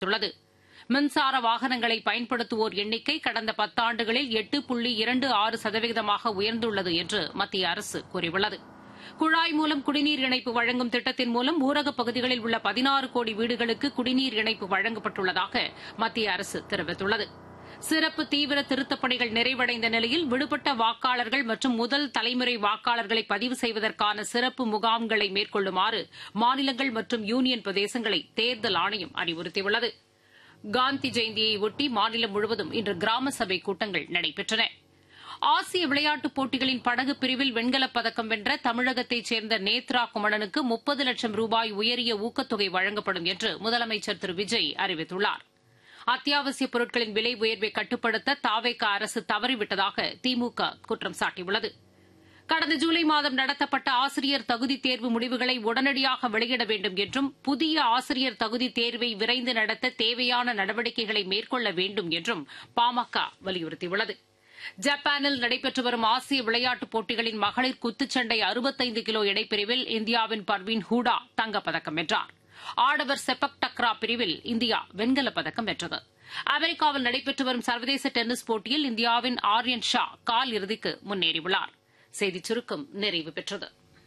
உள்ளது மின்சார வாகனங்களை பயன்படுத்துவோர் எண்ணிக்கை கடந்த பத்தாண்டுகளில் எட்டு புள்ளி இரண்டு ஆறு சதவீதமாக உயர்ந்துள்ளது என்று மத்திய அரசு கூறியுள்ளது குழாய் மூலம் குடிநீர் இணைப்பு வழங்கும் திட்டத்தின் மூலம் ஊரகப் பகுதிகளில் உள்ள பதினாறு கோடி வீடுகளுக்கு குடிநீர் இணைப்பு வழங்கப்பட்டுள்ளதாக மத்திய அரசு தெரிவித்துள்ளது சிறப்பு தீவிர திருத்தப் பணிகள் நிறைவடைந்த நிலையில் விடுபட்ட வாக்காளர்கள் மற்றும் முதல் தலைமுறை வாக்காளர்களை பதிவு செய்வதற்கான சிறப்பு முகாம்களை மேற்கொள்ளுமாறு மாநிலங்கள் மற்றும் யூனியன் பிரதேசங்களை தேர்தல் ஆணையம் அறிவுறுத்தியுள்ளது காந்தி ஜெயந்தியை ஒட்டி மாநிலம் முழுவதும் இன்று கிராம சபை கூட்டங்கள் நடைபெற்றன ஆசிய விளையாட்டுப் போட்டிகளின் படகு பிரிவில் வெண்கலப் பதக்கம் வென்ற தமிழகத்தைச் சேர்ந்த நேத்ரா குமணனுக்கு முப்பது லட்சம் ரூபாய் உயரிய ஊக்கத்தொகை வழங்கப்படும் என்று முதலமைச்சர் திரு விஜய் அறிவித்துள்ளார் அத்தியாவசியப் பொருட்களின் விலை உயர்வை கட்டுப்படுத்த தாவேக அரசு தவறிவிட்டதாக திமுக குற்றம் சாட்டியுள்ளது கடந்த ஜூலை மாதம் நடத்தப்பட்ட ஆசிரியர் தகுதி தேர்வு முடிவுகளை உடனடியாக வெளியிட வேண்டும் என்றும் புதிய ஆசிரியர் தகுதி தேர்வை விரைந்து நடத்த தேவையான நடவடிக்கைகளை மேற்கொள்ள வேண்டும் என்றும் பாமக வலியுறுத்தியுள்ளது ஜப்பானில் நடைபெற்று வரும் ஆசிய விளையாட்டுப் போட்டிகளின் மகளிர் குத்துச்சண்டை அறுபத்தைந்து கிலோ இடைப்பிரிவில் இந்தியாவின் பர்வீன் ஹூடா தங்கப்பதக்கம் வென்றார் ஆடவர் செப்பக் டக்ரா பிரிவில் இந்தியா வெண்கலப் பதக்கம் வென்றது அமெரிக்காவில் நடைபெற்று வரும் சர்வதேச டென்னிஸ் போட்டியில் இந்தியாவின் ஆர்யன் ஷா கால் இறுதிக்கு முன்னேறியுள்ளார் செய்திச் சுருக்கம் நிறைவு பெற்றது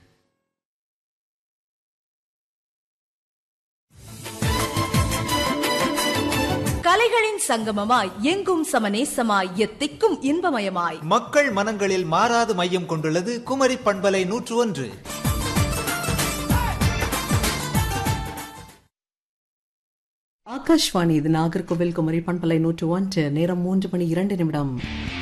கலைகளின் சங்கமமாய் எங்கும் சமநேசமாய் எத்திக்கும் இன்பமயமாய் மக்கள் மனங்களில் மாறாது மையம் கொண்டுள்ளது குமரி பண்பலை நூற்று ஒன்று ஆகாஷ்வாணி இது நாகர்கோவில் குமரி பண்பலை நூற்று ஒன்று நேரம் மூன்று மணி இரண்டு நிமிடம்